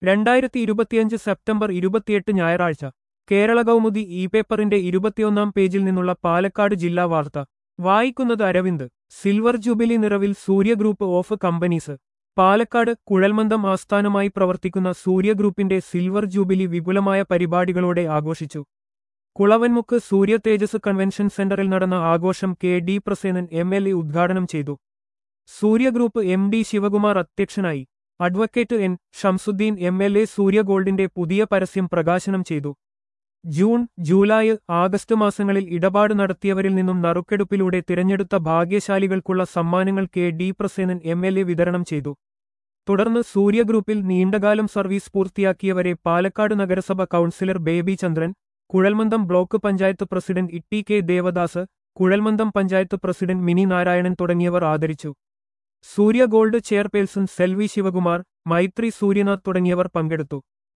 രണ്ടായിരത്തി ഇരുപത്തിയഞ്ച് സെപ്റ്റംബർ ഇരുപത്തിയെട്ട് ഞായറാഴ്ച കേരള കൗമുദി ഇ പേപ്പറിന്റെ ഇരുപത്തിയൊന്നാം പേജിൽ നിന്നുള്ള പാലക്കാട് ജില്ലാ വാർത്ത വായിക്കുന്നത് അരവിന്ദ് സിൽവർ ജൂബിലി നിറവിൽ Surya group of companies Palakkad കുഴൽമന്ദം ആസ്ഥാനമായി പ്രവർത്തിക്കുന്ന സൂര്യ ഗ്രൂപ്പിന്റെ സിൽവർ ജൂബിലി വിപുലമായ പരിപാടികളോടെ ആഘോഷിച്ചു കുളവൻമുക്ക് സൂര്യ തേജസ് കൺവെൻഷൻ സെന്ററിൽ നടന്ന ആഘോഷം K D Prasenan M L A ഉദ്ഘാടനം ചെയ്തു Surya group M D Sivakumar അധ്യക്ഷനായി advocate N Shamsuddin M L A Surya ഗോൾഡിന്റെ പുതിയ പരസ്യം പ്രകാശനം ചെയ്തു ജൂൺ ജൂലൈ ആഗസ്റ്റ് മാസങ്ങളിൽ ഇടപാട് നടത്തിയവരിൽ നിന്നും നറുക്കെടുപ്പിലൂടെ തിരഞ്ഞെടുത്ത ഭാഗ്യശാലികൾക്കുള്ള സമ്മാനങ്ങൾ K D Prasenan M L A വിതരണം ചെയ്തു തുടർന്ന് സൂര്യ ഗ്രൂപ്പിൽ നീണ്ടകാലം സർവീസ് പൂർത്തിയാക്കിയവരെ പാലക്കാട് നഗരസഭ കൗൺസിലർ ബേബി ചന്ദ്രൻ കുഴൽമന്ദം ബ്ലോക്ക് പഞ്ചായത്ത് പ്രസിഡന്റ് ഇട്ടി K Devdas കുഴൽമന്ദം panchayat president mini Narayanan തുടങ്ങിയവർ ആദരിച്ചു സൂര്യ ഗോൾഡ് ചെയർപേഴ്സൺ സെൽവി ശിവകുമാർ മൈത്രി സൂര്യനാഥ് തുടങ്ങിയവർ പങ്കെടുത്തു